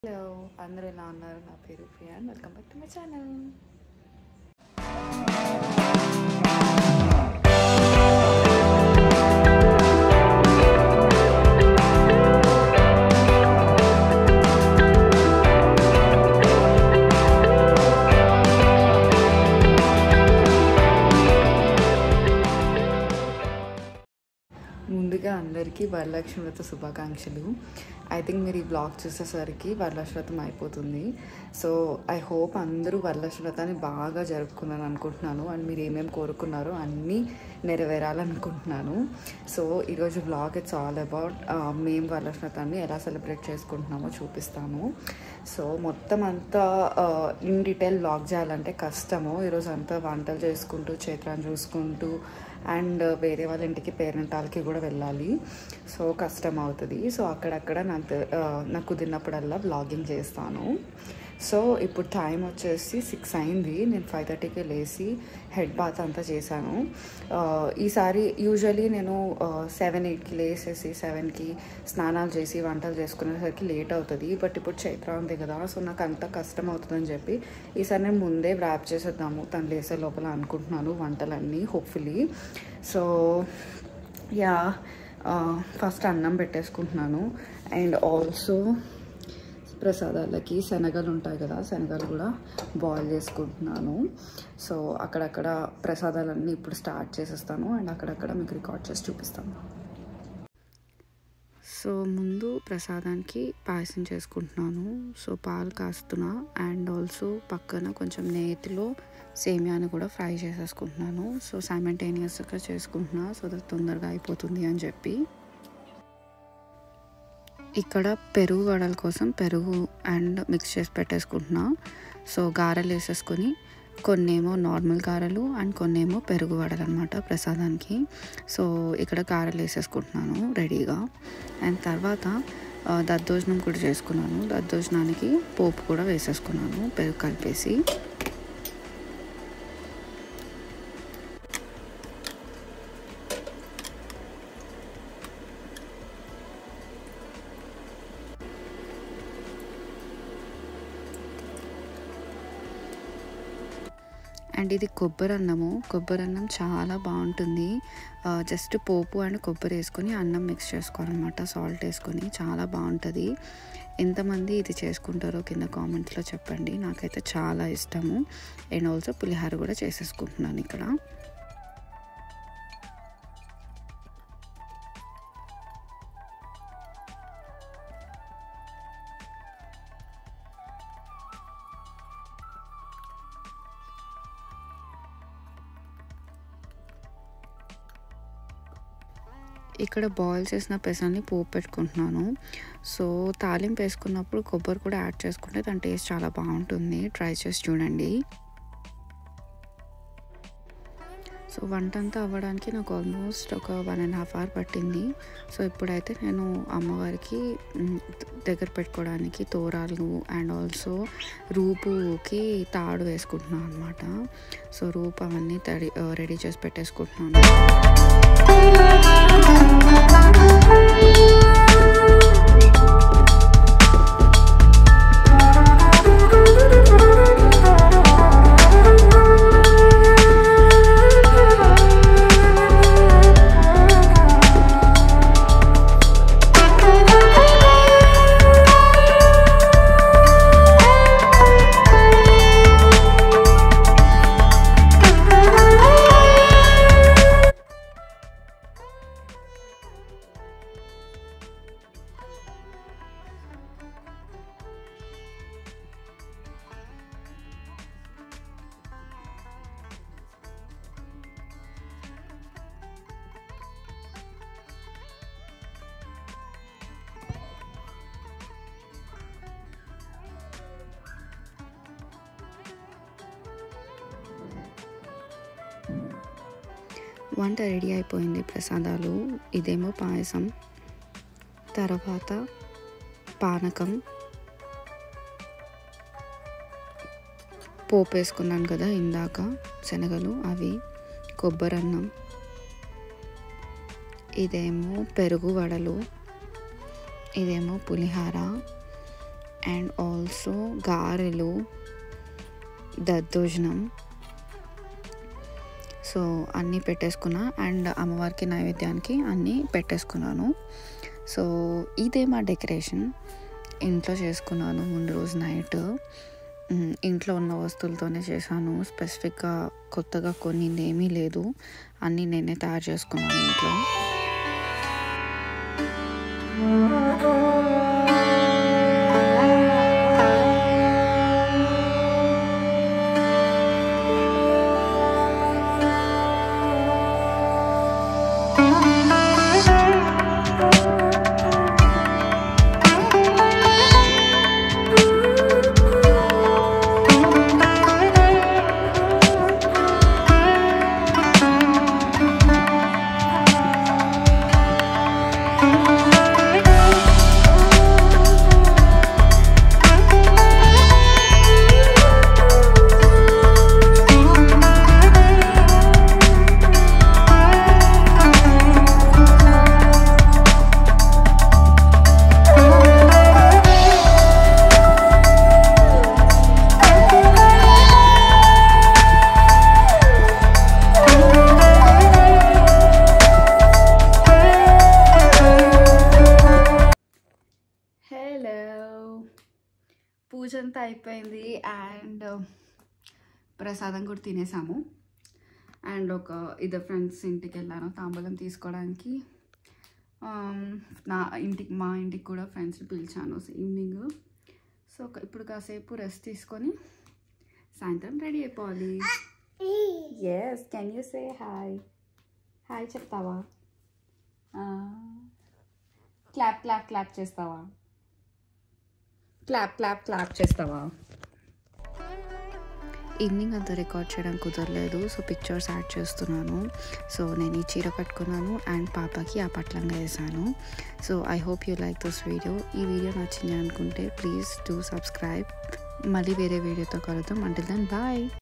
hello అందరూ ఎలా ఉన్నారు నా పేరు Priya welcome back to my channel ముందుగా అందరికీ వరలక్ష్మి వ్రత శుభాకాంక్షలు ఐ థింక్ మీరు ఈ బ్లాగ్ చూసేసరికి వరలక్ష్మి వ్రతం అయిపోతుంది సో ఐ హోప్ అందరూ వరలక్ష్మి వ్రతాన్ని బాగా జరుపుకున్నాను అనుకుంటున్నాను అండ్ మీరు ఏమేమి కోరుకున్నారో అన్నీ నెరవేరాలనుకుంటున్నాను సో ఈరోజు బ్లాగ్ ఇట్స్ ఆల్ అబౌట్ మేము వరలక్ష్మి వ్రతాన్ని ఎలా సెలబ్రేట్ చేసుకుంటున్నామో చూపిస్తాను సో మొత్తం అంతా ఇన్ డీటెయిల్ బ్లాగ్ చేయాలంటే కష్టము ఈరోజు అంతా వంటలు చేసుకుంటూ చైత్రాన్ని చూసుకుంటూ అండ్ వేరే వాళ్ళ ఇంటికి పేరెంటాలకి కూడా వెళ్ళాలి సో కష్టం అవుతుంది సో అక్కడక్కడ నాకు తె- ఆ, నాకు కుదిరినప్పుడల్లా బ్లాగింగ్ చేస్తాను సో ఇప్పుడు టైం వచ్చేసి సిక్స్ అయింది నేను ఫైవ్ థర్టీకి లేచి హెడ్ బాత్ అంతా చేశాను ఆ, ఈసారి యూజువలీ నేను సెవెన్ ఎయిట్కి లేసేసి సెవెన్కి స్నానాలు చేసి వంటలు చేసుకునేసరికి లేట్ అవుతుంది బట్ ఇప్పుడు చైత్ర ఉంది కదా సో నాకు అంత కష్టం అవుతుందని చెప్పి ఈసారి నేను ముందే ర్యాప్ చేసేద్దాము తను లేసే లోపల అనుకుంటున్నాను వంటలన్నీ హోప్ఫుల్లీ సో యా ఫస్ట్ అన్నం పెట్టేసుకుంటున్నాను అండ్ ఆల్సో ప్రసాదాలకి శనగలు ఉంటాయి కదా శనగలు కూడా బాయిల్ చేసుకుంటున్నాను సో అక్కడక్కడ ప్రసాదాలన్నీ ఇప్పుడు స్టార్ట్ చేసేస్తాను అండ్ అక్కడక్కడ మీకు రికార్డ్ చేసి చూపిస్తాను సో ముందు ప్రసాదానికి పాయసం చేసుకుంటున్నాను సో పాలు కాస్తున్నా అండ్ ఆల్సో పక్కన కొంచెం నేతిలో సేమియాని కూడా ఫ్రై చేసేసుకుంటున్నాను సో సైమంటేనియస్గా చేసుకుంటున్నా సో దట్ తొందరగా అయిపోతుంది అని చెప్పి ఇక్కడ పెరుగు వడల కోసం పెరుగు అండ్ మిక్స్ చేసి పెట్టేసుకుంటున్నా సో గారెలు వేసేసుకొని కొన్నేమో నార్మల్ గారెలు అండ్ కొన్నేమో పెరుగు వడలు అనమాట ప్రసాదానికి సో ఇక్కడ గారెలు వేసేసుకుంటున్నాను రెడీగా అండ్ తర్వాత ఆ, దద్దోజనం కూడా చేసుకున్నాను దద్దోజనానికి పోపు కూడా వేసేసుకున్నాను పెరుగు కలిపేసి అండ్ ఇది కొబ్బరి అన్నము కొబ్బరి అన్నం చాలా బాగుంటుంది ఆ, జస్ట్ పోపు అండ్ కొబ్బరి వేసుకొని అన్నం మిక్స్ చేసుకోవాలన్నమాట సాల్ట్ వేసుకొని చాలా బాగుంటుంది ఎంతమంది ఇది చేసుకుంటారో కింద కామెంట్స్లో చెప్పండి నాకైతే చాలా ఇష్టము అండ్ ఆల్సో పులిహార కూడా చేసేసుకుంటున్నాను ఇక్కడ ఇక్కడ బాయిల్ చేసిన పెసల్ని పోపు పెట్టుకుంటున్నాను సో తాలింపు వేసుకున్నప్పుడు కొబ్బరి కూడా యాడ్ చేసుకుంటే దాని టేస్ట్ చాలా బాగుంటుంది ట్రై చేసి చూడండి సో వంట అంతా అవ్వడానికి నాకు ఆల్మోస్ట్ ఒక వన్ అండ్ హాఫ్ అవర్ పట్టింది సో ఇప్పుడైతే నేను అమ్మవారికి మ్, దగ్గర పెట్టుకోవడానికి తోరాలు అండ్ ఆల్సో రూపుకి తాడు వేసుకుంటున్నాను అనమాట సో రూపు అవన్నీ తడి రెడీ చేసి పెట్టేసుకుంటున్నాను వంట రెడీ అయిపోయింది ప్రసాదాలు ఇదేమో పాయసం తర్వాత పానకం పోపు వేసుకున్నాను కదా ఇందాక శనగలు అవి కొబ్బరి అన్నం ఇదేమో పెరుగు వడలు ఇదేమో పులిహార అండ్ ఆల్సో గారెలు దద్దోజనం సో అన్నీ పెట్టేసుకున్నా అండ్ అమ్మవారికి నైవేద్యానికి అన్నీ పెట్టేసుకున్నాను సో ఇదే మా డెకరేషన్ ఇంట్లో చేసుకున్నాను ముందు రోజు నైట్ మ్, ఇంట్లో ఉన్న వస్తువులతోనే చేశాను స్పెసిఫిక్గా కొత్తగా కొన్నింది ఏమీ లేదు అన్నీ నేనే తయారు చేసుకున్నాను ఇంట్లో హలో పూజ అంతా అయిపోయింది అండ్ ప్రసాదం కూడా తినేసాము అండ్ ఒక ఇద్దరు ఫ్రెండ్స్ ఇంటికి వెళ్ళాను తాంబూలం తీసుకోవడానికి Um, నా ఇంటికి మా ఇంటికి కూడా ఫ్రెండ్స్ని పిలిచాను ఈవినింగ్ సో ఒక- ఇప్పుడు కాసేపు రెస్ట్ తీసుకొని సాయంత్రం రెడీ అయిపోవాలి yes can you say hi hi చెప్తావా క్లాప్ క్లాప్ క్లాప్ చేస్తావా క్లాప్ క్లాప్ క్లాప్ చేస్తావా ఈవినింగ్ అంతా రికార్డ్ చేయడం కుదరలేదు సో పిక్చర్స్ యాడ్ చేస్తున్నాను సో నేను ఈ చీర కట్టుకున్నాను అండ్ పాపకి ఆ పట్లంగా వేసాను so I hope you like this video ఈ వీడియో నచ్చింది అనుకుంటే ప్లీజ్ డూ సబ్స్క్రైబ్ మళ్ళీ వేరే వీడియోతో కలుద్దాం అంటే దెన్ బాయ్